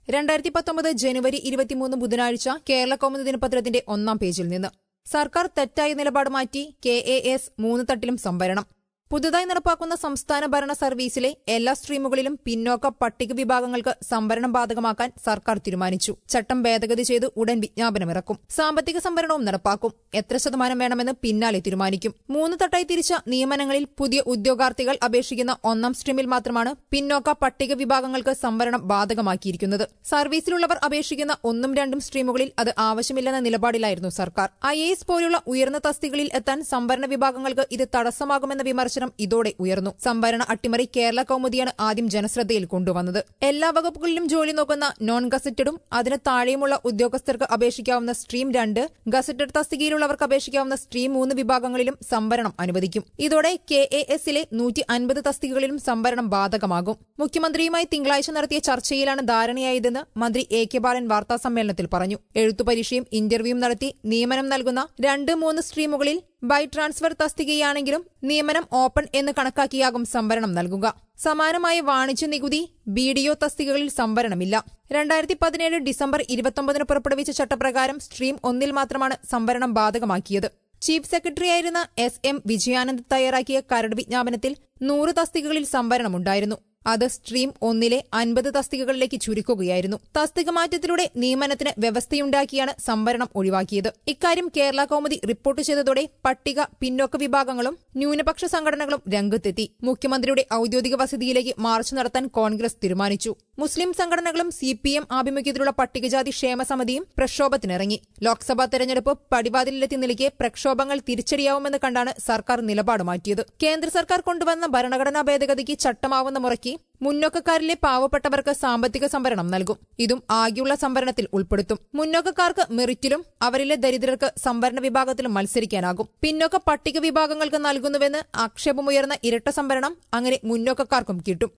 രണ്ടായിരത്തി പത്തൊമ്പത് ജനുവരി ഇരുപത്തിമൂന്ന് ബുധനാഴ്ച കേരള കൗമുദി ദിനപത്രത്തിന്റെ ഒന്നാം പേജിൽ നിന്ന് സർക്കാർ തെറ്റായ നിലപാട് മാറ്റി കെ എ എസ് മൂന്ന് തട്ടിലും സംവരണം പുതുതായി നടപ്പാക്കുന്ന സംസ്ഥാന ഭരണ സർവീസിലെ എല്ലാ സ്ട്രീമുകളിലും പിന്നോക്ക പട്ടിക വിഭാഗങ്ങൾക്ക് സംവരണം ബാധകമാക്കാൻ സർക്കാർ തീരുമാനിച്ചു ചട്ടം ഭേദഗതി ചെയ്ത് ഉടൻ വിജ്ഞാപനമിറക്കും സാമ്പത്തിക സംവരണവും നടപ്പാക്കും എത്ര ശതമാനം വേണമെന്ന് പിന്നാലെ തീരുമാനിക്കും മൂന്ന് തട്ടായി തിരിച്ച നിയമനങ്ങളിൽ പുതിയ ഉദ്യോഗാർത്ഥികൾ അപേക്ഷിക്കുന്ന ഒന്നാം സ്ട്രീമിൽ മാത്രമാണ് പിന്നോക്ക പട്ടിക വിഭാഗങ്ങൾക്ക് സംവരണം ബാധകമാക്കിയിരിക്കുന്നത് സർവീസിലുള്ളവർ അപേക്ഷിക്കുന്ന ഒന്നും രണ്ടും സ്ട്രീമുകളിൽ അത് ആവശ്യമില്ലെന്ന നിലപാടിലായിരുന്നു സർക്കാർ ഐ എ എസ് പോലുള്ള ഉയർന്ന തസ്തികളിൽ എത്താൻ സംവരണ വിഭാഗങ്ങൾക്ക് ഇത് തടസ്സമാകുമെന്ന വിമർശനം ഇതോടെ ഉയർന്നു സംവരണ അട്ടിമറി കേരള കൌമുദിയാണ് ആദ്യം ജനശ്രദ്ധയിൽ കൊണ്ടുവന്നത് എല്ലാ വകുപ്പുകളിലും ജോലി നോക്കുന്ന നോൺ ഗസറ്റഡും അതിന് താഴെയുമുള്ള ഉദ്യോഗസ്ഥർക്ക് അപേക്ഷിക്കാവുന്ന സ്ട്രീം രണ്ട് ഗസറ്റഡ് തസ്തികയിലുള്ളവർക്ക് അപേക്ഷിക്കാവുന്ന സ്ട്രീം മൂന്ന് വിഭാഗങ്ങളിലും സംവരണം അനുവദിക്കും ഇതോടെ കെ എ എസിലെ നൂറ്റി അൻപത് തസ്തികകളിലും സംവരണം ബാധകമാകും മുഖ്യമന്ത്രിയുമായി തിങ്കളാഴ്ച നടത്തിയ ചർച്ചയിലാണ് ധാരണയായതെന്ന് മന്ത്രി എ കെ ബാലൻ വാർത്താസമ്മേളനത്തിൽ പറഞ്ഞു എഴുത്തുപരീക്ഷയും ഇന്റർവ്യൂവും നടത്തി നിയമനം നൽകുന്ന രണ്ട് മൂന്ന് സ്ട്രീമുകളിൽ ബൈ ട്രാൻസ്ഫർ തസ്തികയാണെങ്കിലും നിയമനം ഓപ്പൺ എന്ന് കണക്കാക്കിയാകും സംവരണം നൽകുക സമാനമായ വാണിജ്യ നികുതി ബി ഡി ഒ തസ്തികകളിൽ സംവരണമില്ല രണ്ടായിരത്തി പതിനേഴ് ഡിസംബർ ഇരുപത്തൊമ്പതിന് പുറപ്പെടുവിച്ച ചട്ടപ്രകാരം സ്ട്രീം ഒന്നിൽ മാത്രമാണ് സംവരണം ബാധകമാക്കിയത് ചീഫ് സെക്രട്ടറിയായിരുന്ന എസ് എം വിജയാനന്ദ് തയ്യാറാക്കിയ കരട് വിജ്ഞാപനത്തിൽ നൂറ് തസ്തികകളിൽ സംവരണമുണ്ടായിരുന്നു അത് സ്ട്രീം ഒന്നിലെ അൻപത് തസ്തികകളിലേക്ക് ചുരുക്കുകയായിരുന്നു തസ്തിക മാറ്റത്തിലൂടെ നിയമനത്തിന് വ്യവസ്ഥയുണ്ടാക്കിയാണ് സംവരണം ഒഴിവാക്കിയത് ഇക്കാര്യം കേരള കൌമുദി റിപ്പോർട്ട് ചെയ്തതോടെ പട്ടിക പിന്നോക്ക വിഭാഗങ്ങളും ന്യൂനപക്ഷ സംഘടനകളും രംഗത്തെത്തി മുഖ്യമന്ത്രിയുടെ ഔദ്യോഗിക വസതിയിലേക്ക് മാർച്ച് നടത്താൻ കോൺഗ്രസ് തീരുമാനിച്ചു മുസ്ലിം സംഘടനകളും സി പി എം ആഭിമുഖ്യത്തിലുള്ള പട്ടികജാതി ക്ഷേമ സമിതിയും പ്രക്ഷോഭത്തിനിറങ്ങി ലോക്സഭാ തെരഞ്ഞെടുപ്പ് പടിവാതിലെത്തി നിലയ്ക്ക് പ്രക്ഷോഭങ്ങൾ തിരിച്ചടിയാവുമെന്ന് കണ്ടാണ് സർക്കാർ നിലപാട് മാറ്റിയത് കേന്ദ്ര സർക്കാർ കൊണ്ടുവന്ന ഭരണഘടനാ ഭേദഗതിക്ക് ചട്ടമാവുന്ന മുറയ്ക്ക് മുന്നോക്കക്കാരിലെ പാവപ്പെട്ടവർക്ക് സാമ്പത്തിക സംവരണം നൽകും ഇതും ആകെയുള്ള സംവരണത്തിൽ ഉൾപ്പെടുത്തും മുന്നോക്കക്കാർക്ക് മെറിറ്റിലും അവരിലെ ദരിദ്രർക്ക് സംവരണ വിഭാഗത്തിലും മത്സരിക്കാനാകും പിന്നോക്ക പട്ടിക വിഭാഗങ്ങൾക്ക് നൽകുന്നുവെന്ന് ആക്ഷേപമുയർന്ന ഇരട്ട സംവരണം അങ്ങനെ മുന്നോക്കക്കാർക്കും കിട്ടും